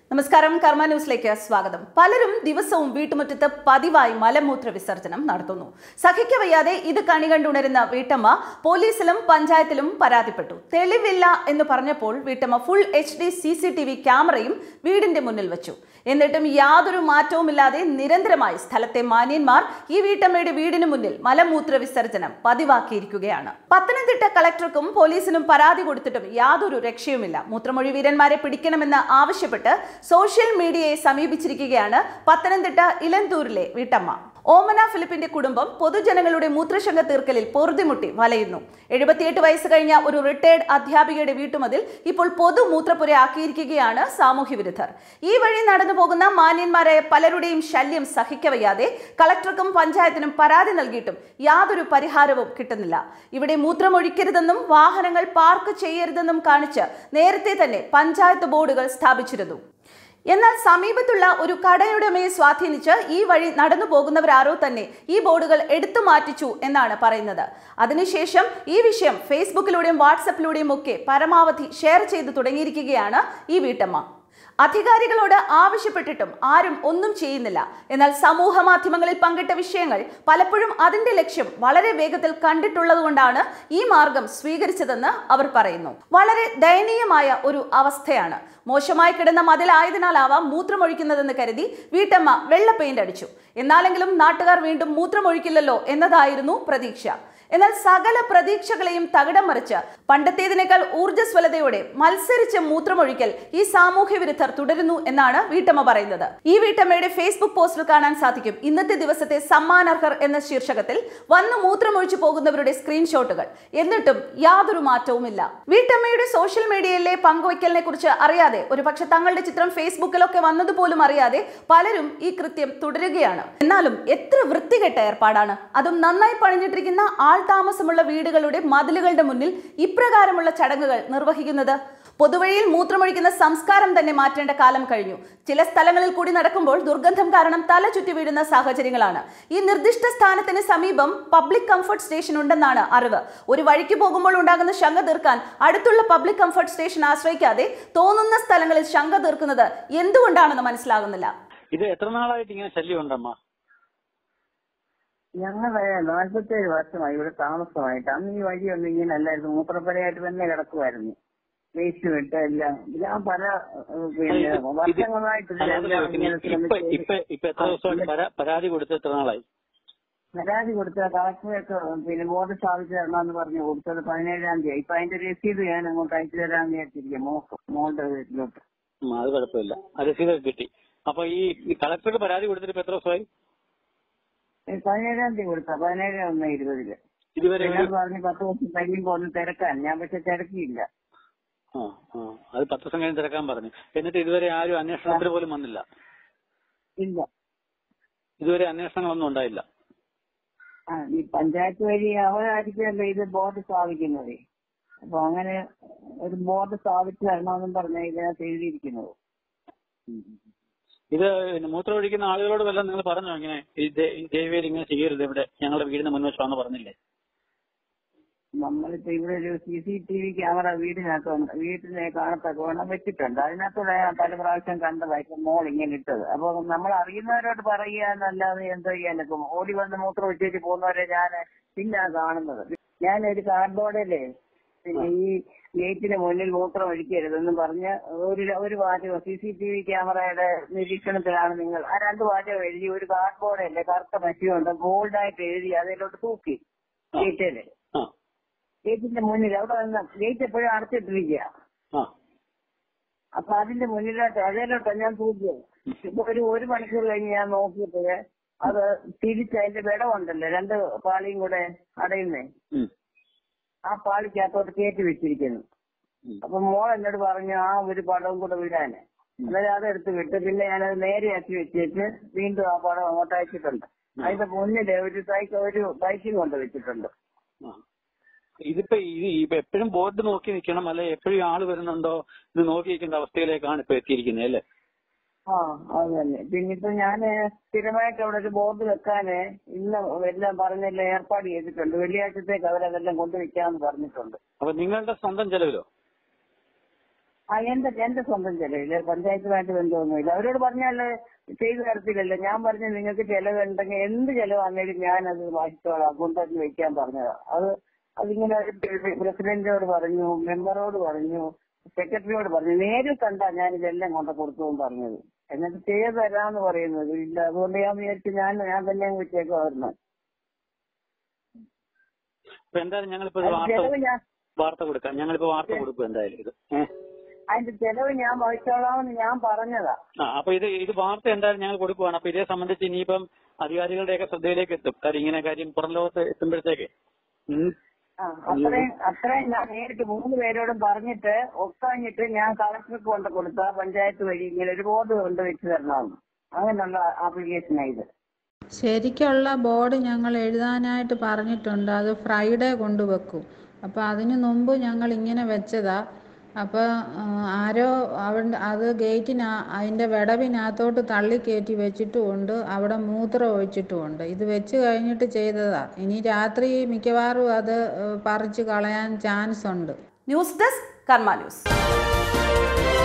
നമസ്കാരം കർമ്മ ന്യൂസിലേക്ക് സ്വാഗതം പലരും ദിവസവും വീട്ടുമുറ്റത്ത് പതിവായി മലമൂത്ര വിസർജനം നടത്തുന്നു സഹിക്കവയ്യാതെ ഇത് കണി കണ്ടുണരുന്ന വീട്ടമ്മ പോലീസിലും പഞ്ചായത്തിലും പരാതിപ്പെട്ടു തെളിവില്ല എന്ന് പറഞ്ഞപ്പോൾ വീട്ടമ്മ full H D C C T V ക്യാമറയും വീടിന്റെ മുന്നിൽ വെച്ചു എന്നിട്ടും യാതൊരു മാറ്റവുമില്ലാതെ നിരന്തരമായി സ്ഥലത്തെ മാന്യന്മാർ ഈ വീട്ടമ്മയുടെ വീടിന് മുന്നിൽ മലമൂത്ര വിസർജനം പതിവാക്കിയിരിക്കുകയാണ് പത്തനംതിട്ട കളക്ടർക്കും പോലീസിനും പരാതി കൊടുത്തിട്ടും യാതൊരു രക്ഷയുമില്ല മൂത്രമൊഴി വീരന്മാരെ പിടിക്കണമെന്ന് ആവശ്യപ്പെട്ട് സോഷ്യൽ മീഡിയയെ സമീപിച്ചിരിക്കുകയാണ് പത്തനംതിട്ട ഇലന്തൂരിലെ വീട്ടമ്മ ഓമന ഫിലിപ്പിന്റെ കുടുംബം പൊതുജനങ്ങളുടെ മൂത്രശങ്ക തീർക്കലിൽ പൊറുതിമുട്ടി വലയുന്നു എഴുപത്തിയെട്ട് വയസ്സ് കഴിഞ്ഞ ഒരു റിട്ടയർഡ് അധ്യാപികയുടെ വീട്ടുമതിൽ ഇപ്പോൾ പൊതു മൂത്രപ്പുര ആക്കിയിരിക്കുകയാണ് സാമൂഹ്യ വിരുദ്ധർ ഈ വഴി നടന്നു പോകുന്ന മാന്യന്മാരായ പലരുടെയും ശല്യം സഹിക്കവയ്യാതെ കളക്ടർക്കും പഞ്ചായത്തിനും പരാതി നൽകിയിട്ടും യാതൊരു പരിഹാരവും കിട്ടുന്നില്ല ഇവിടെ മൂത്രമൊഴിക്കരുതെന്നും വാഹനങ്ങൾ പാർക്ക് ചെയ്യരുതെന്നും കാണിച്ച് നേരത്തെ തന്നെ പഞ്ചായത്ത് ബോർഡുകൾ സ്ഥാപിച്ചിരുന്നു എന്നാൽ സമീപത്തുള്ള ഒരു കടയുടമയെ സ്വാധീനിച്ച് ഈ വഴി നടന്നു പോകുന്നവരാരോ തന്നെ ഈ ബോർഡുകൾ എടുത്തു മാറ്റിച്ചു എന്നാണ് പറയുന്നത് അതിനുശേഷം ഈ വിഷയം ഫേസ്ബുക്കിലൂടെയും വാട്സപ്പിലൂടെയും ഒക്കെ പരമാവധി ഷെയർ ചെയ്തു തുടങ്ങിയിരിക്കുകയാണ് ഈ വീട്ടമ്മ അധികാരികളോട് ആവശ്യപ്പെട്ടിട്ടും ആരും ഒന്നും ചെയ്യുന്നില്ല എന്നാൽ സമൂഹ മാധ്യമങ്ങളിൽ പങ്കിട്ട വിഷയങ്ങൾ പലപ്പോഴും അതിന്റെ ലക്ഷ്യം വളരെ വേഗത്തിൽ കണ്ടിട്ടുള്ളതുകൊണ്ടാണ് ഈ മാർഗം സ്വീകരിച്ചതെന്ന് അവർ പറയുന്നു വളരെ ദയനീയമായ ഒരു അവസ്ഥയാണ് മോശമായി കിടന്ന മതിലായതിനാലാവാം മൂത്രമൊഴിക്കുന്നതെന്ന് കരുതി വീട്ടമ്മ വെള്ള പെയിന്റ് അടിച്ചു എന്നാലെങ്കിലും നാട്ടുകാർ വീണ്ടും മൂത്രമൊഴിക്കില്ലല്ലോ എന്നതായിരുന്നു പ്രതീക്ഷ എന്നാൽ സകല പ്രതീക്ഷകളെയും തകിടം മറിച്ച് പണ്ടത്തേതിനേക്കാൾ ഊർജ്ജസ്വലതയോടെ മത്സരിച്ച് മൂത്രമൊഴിക്കൽ ഈ സാമൂഹ്യ വിരുദ്ധർ തുടരുന്നു എന്നാണ് വീട്ടമ്മ പറയുന്നത് ഈ വീട്ടമ്മയുടെ ഫേസ്ബുക്ക് പോസ്റ്റിൽ കാണാൻ സാധിക്കും ഇന്നത്തെ ദിവസത്തെ സമ്മാനർഹർ എന്ന ശീർഷകത്തിൽ വന്ന് മൂത്രമൊഴിച്ചു പോകുന്നവരുടെ സ്ക്രീൻഷോട്ടുകൾ എന്നിട്ടും യാതൊരു മാറ്റവുമില്ല വീട്ടമ്മയുടെ സോഷ്യൽ മീഡിയയിലെ പങ്കുവയ്ക്കലിനെ കുറിച്ച് അറിയാതെ ഒരുപക്ഷെ തങ്ങളുടെ ചിത്രം ഫേസ്ബുക്കിലൊക്കെ വന്നതുപോലും അറിയാതെ പലരും ഈ കൃത്യം തുടരുകയാണ് എന്നാലും എത്ര വൃത്തികെട്ട ഏർപ്പാടാണ് അതും നന്നായി പണിഞ്ഞിട്ടിരിക്കുന്ന ആൾ താമസമുള്ള വീടുകളുടെ മതിലുകളുടെ മുന്നിൽ ഇപ്രകാരമുള്ള ചടങ്ങുകൾ നിർവഹിക്കുന്നത് പൊതുവഴിയിൽ മൂത്രമൊഴിക്കുന്ന സംസ്കാരം തന്നെ മാറ്റേണ്ട കാലം കഴിഞ്ഞു ചില സ്ഥലങ്ങളിൽ കൂടി നടക്കുമ്പോൾ ദുർഗന്ധം കാരണം തല ചുറ്റി വീഴുന്ന സാഹചര്യങ്ങളാണ് ഈ നിർദ്ദിഷ്ട സ്ഥാനത്തിന് സമീപം പബ്ലിക് കംഫർട്ട് സ്റ്റേഷൻ ഉണ്ടെന്നാണ് അറിവ് ഒരു വഴിക്ക് പോകുമ്പോൾ ഉണ്ടാകുന്ന ശങ്ക തീർക്കാൻ അടുത്തുള്ള പബ്ലിക് കംഫർട്ട് സ്റ്റേഷൻ ആശ്രയിക്കാതെ തോന്നുന്ന സ്ഥലങ്ങളിൽ ശങ്ക തീർക്കുന്നത് എന്തുകൊണ്ടാണെന്ന് മനസ്സിലാകുന്നില്ല ഇത് എത്ര നാളായിട്ട് ഇങ്ങനെ ശല്യം ഉണ്ടമ്മ ഞങ്ങള് നാൽപ്പത്തേഴ് വർഷമായി ഇവിടെ താമസമായിട്ട് അന്ന് ഈ വഴിയൊന്നും ഇങ്ങനെ അല്ലായിരുന്നു മൂത്രപ്പുരയായിട്ട് തന്നെ കിടക്കുമായിരുന്നു വേസ്റ്റ് വിട്ട് എല്ലാം ഞാൻ പല ഏഹ്, പിന്നെ വർഷങ്ങളായിട്ട് ഇതിലെല്ലാം ഇങ്ങനെ ഇപ്പൊ ശ്രമിച്ച് ഇപ്പൊ ഇപ്പൊ എത്ര ദിവസമായിട്ട് പരാ- പരാതി കൊടുത്ത് എത്ര നാളായി പരാതി കൊടുത്ത കളക്ടറൊക്കെ പിന്നെ ബോർഡ് സ്ഥാപിച്ചു തരണമെന്ന് പറഞ്ഞു കൊടുത്തത് പതിനേഴാം തീയതി ഇപ്പൊ അതിന്റെ രസീത് ഞാൻ അങ്ങോട്ട് അയച്ചു തരാമെന്ന് വിചാരിച്ചിരിക്കാം മോക്ക് മോളുടെ വീട്ടിലോട്ട് ഉം, അത് കുഴപ്പമില്ല അത് രസീതൊക്കെ കിട്ടി അപ്പൊ ഈ ഈ കളക്ടർക്ക് പരാതി കൊടുത്തിട്ട് ഇപ്പൊ എത്ര ദിവസമായി ഏഹ്, പതിനേഴാം തീയതി കൊടുത്ത പതിനേഴ് ഒന്ന് ഇരുപതില് ഇതുവരെ ഞാൻ ഒരു- പറഞ്ഞു പത്ത് ദിവസം കഴിയുമ്പോ ഒന്ന് തിരക്കാൻ ഞാൻ പക്ഷെ തിരക്കിയില്ല ആ ആ അത് പത്ത് ദിവസം കഴിഞ്ഞ് തിരക്കാൻ പറഞ്ഞു എന്നിട്ട് ഇതുവരെ ആരും അന്വേഷണത്തിന് പോലും വന്നില്ല ഇല്ല ഇതുവരെ അന്വേഷണങ്ങളൊന്നും ഉണ്ടായില്ല ആ, ഈ പഞ്ചായത്ത് വഴി അവരായിരിക്കുമല്ലോ ഇത് ബോർഡ് സ്ഥാപിക്കുന്നത് അപ്പൊ അങ്ങനെ ഒരു ബോർഡ് സ്ഥാപിച്ചു തരണമെന്നും പറഞ്ഞ ഇതിനകത്ത് എഴുതിയിരിക്കുന്നത് ഇത് പിന്നെ മൂത്രം ഒഴിക്കുന്ന ആളുകളോട് വല്ലതും നിങ്ങൾ പറഞ്ഞോ ഇങ്ങനെ ഈ ദേ- ഈ ദയവേൽ ഇങ്ങനെ ചെയ്യരുത് ഇവിടെ ഞങ്ങളുടെ വീടിന് മുൻവശമാണെന്ന് പറഞ്ഞില്ലേ നമ്മളിപ്പോ ഇവിടെ ഒരു C C T V camera വീടിനകത്ത് വന്ന് വീട്ടിനെ കാണത്തക്കവണ്ണം വെച്ചിട്ടുണ്ട് അതിനകത്തൂടെ ഞാൻ പല പ്രാവശ്യം കണ്ടതായിട്ട് മോൾ ഇങ്ങനെ ഇട്ടത് അപ്പൊ നമ്മൾ അറിയുന്നവരോട് പറയുക എന്നല്ലാതെ എന്തോ ചെയ്യാനൊക്കെ ഓടി വന്ന് മൂത്രം വെച്ചിട്ട് പോകുന്നവരെ ഞാൻ പിന്നെ കാണുന്നത് ഞാൻ ഒരു കാർഡ്ബോർഡിലെ പിന്നെ ഈ ഗേറ്റിന് മുന്നിൽ മൂത്രം ഒഴിക്കരുതെന്ന് പറഞ്ഞ് ഒരു ഒരു വാചകം സി സി ടി വി ക്യാമറയുടെ നിരീക്ഷണത്തിലാണ് നിങ്ങൾ ആ രണ്ട് വാചകം എഴുതി ഒരു കാർഡ്ബോർഡല്ലേ കറുത്ത മഷിയുണ്ട് ഗോൾഡായിട്ട് എഴുതി അതിലോട്ട് തൂക്കി ഗേറ്റില് ആ ഗേറ്റിന്റെ മുന്നിൽ അവിടെ നിന്ന് ഗേറ്റ് എപ്പോഴും അടച്ചിട്ടിരിക്കുക ആ അപ്പൊ അതിന്റെ മുന്നിലോട്ട് അതിലോട്ട് ഞാൻ തൂക്കിയത് ഇപ്പൊ ഒരു ഒരു മണിക്കൂർ കഴിഞ്ഞ് ഞാൻ നോക്കിയപ്പോ അത് തിരിച്ച് അതിന്റെ വിടവുണ്ടല്ലോ രണ്ട് പാളിയും കൂടെ അടയുന്നേ ഉം, ആ പാളിക്കകത്തോട്ട് കയറ്റി വെച്ചിരിക്കുന്നു ഉം. അപ്പൊ മോൾ എന്നോട് പറഞ്ഞു ആ ഒരു പടവും കൂടെ വിടാന് അന്നേരം അതെടുത്ത് വിട്ട് പിന്നെ ഞാനത് നേരെയാക്കി വെച്ചിട്ട് വീണ്ടും ആ പടം അങ്ങോട്ട് അയച്ചിട്ടുണ്ട് അതിന്റെ മുന്നില് ഒരു സൈക്കിൾ ഒരു ബൈക്കും കൊണ്ട് വെച്ചിട്ടുണ്ട് ആ. ഇതിപ്പോ ഇത് ഇപ്പൊ എപ്പോഴും ബോർഡ് നോക്കി നിൽക്കണം അല്ലെ എപ്പോഴും ആള് വരുന്നുണ്ടോ ഇത് നോക്കി നിൽക്കേണ്ട അവസ്ഥയിലേക്കാണ് ഇപ്പൊ എത്തിയിരിക്കുന്നത് അല്ലേ ആ അത് തന്നെ പിന്നെ ഇപ്പൊ ഞാന് സ്ഥിരമായിട്ട് അവിടെ ഒരു ബോർഡ് വെക്കാന് ഇന്ന് എല്ലാം പറഞ്ഞെല്ലാം ഏർപ്പാട് ചെയ്തിട്ടുണ്ട് വെള്ളിയാഴ്ചത്തേക്ക് അവരതെല്ലാം കൊണ്ടുവയ്ക്കാന്ന് പറഞ്ഞിട്ടുണ്ട് അപ്പൊ നിങ്ങളുടെ സ്വന്തം ചെലവിലോ ആ എന്റെ എന്റെ സ്വന്തം ചെലവില് പഞ്ചായത്തുമായിട്ട് ബന്ധമൊന്നുമില്ല അവരോട് പറഞ്ഞാല് ചെയ്തു തരത്തില്ലല്ലോ ഞാൻ പറഞ്ഞു നിങ്ങൾക്ക് ചെലവുണ്ടെങ്കിൽ എന്ത് ചെലവാണെങ്കിലും ഞാൻ അത് വാങ്ങിച്ചോളാം കൊണ്ടുവന്ന് വെക്കാൻ പറഞ്ഞതാ അത് അതിങ്ങനെ ഒരു പ്ര- പ്രസിഡന്റിനോട് പറഞ്ഞു മെമ്പറോട് പറഞ്ഞു സെക്രട്ടറിയോട് പറഞ്ഞു നേരിൽ കണ്ടാ ഞാൻ ഇതെല്ലാം കൊണ്ട് കൊടുത്തു എന്ന് പറഞ്ഞത് എന്നിട്ട് ചെയ്തു തരാന്ന് പറയുന്നത് ഇല്ല അതുകൊണ്ട് ഞാൻ വിചാരിച്ചു ഞാൻ ഞാൻ തന്നെ വെച്ചേക്കുമായിരുന്നു അപ്പൊ എന്തായാലും ഞങ്ങളിപ്പോ ഇത് വാർത്ത ചെലവ് ഞാൻ വാർത്ത കൊടുക്കാം ഞങ്ങളിപ്പോ വാർത്ത കൊടുക്കും എന്തായാലും ഇത് ഏഹ് അതിന്റെ ചെലവ് ഞാൻ വഹിച്ചോളാമെന്ന് ഞാൻ പറഞ്ഞതാ ആ അപ്പൊ ഇത് ഇത് വാർത്ത എന്തായാലും ഞങ്ങൾ കൊടുക്കുവാണ് അപ്പൊ ഇതേ സംബന്ധിച്ച് ഇനിയിപ്പം അധികാരികളുടെയൊക്കെ ശ്രദ്ധയിലേക്ക് എത്തും കാര്യം ഇങ്ങനെ കാര്യം പുറം ലോകത്ത് എത്തുമ്പോഴത്തേക്ക് ഉം. ആ, അത്രയും അത്രയും ഞാൻ നേരിട്ട് മൂന്ന് പേരോടും പറഞ്ഞിട്ട് ഒക്കഴിഞ്ഞിട്ട് ഞാൻ കളക്ടർക്ക് കൊണ്ട് കൊടുത്ത പഞ്ചായത്ത് വഴി ഇങ്ങനെ ഒരു ബോർഡ് കൊണ്ട് വെച്ച് തരണമെന്ന് അങ്ങനെയുള്ള ആപ്ലിക്കേഷനാ ഇത് ശരിക്കുള്ള ബോർഡ് ഞങ്ങൾ എഴുതാനായിട്ട് പറഞ്ഞിട്ടുണ്ട് അത് ഫ്രൈഡേ കൊണ്ടുവെക്കും അപ്പോൾ അതിന് മുമ്പ് ഞങ്ങൾ ഇങ്ങനെ വെച്ചതാ അപ്പോൾ ആരോ അവിടെ അത് ഗേറ്റിന് അതിൻ്റെ വിടവിനകത്തോട്ട് തള്ളിക്കയറ്റി വെച്ചിട്ടുമുണ്ട് അവിടെ മൂത്രം ഒഴിച്ചിട്ടുമുണ്ട് ഇത് വെച്ച് കഴിഞ്ഞിട്ട് ചെയ്തതാ ഇനി രാത്രി മിക്കവാറും അത് ഏഹ്, പറിച്ച് കളയാൻ ചാൻസ് ഉണ്ട് ന്യൂസ് ഡെസ്ക് കർമ്മ ന്യൂസ്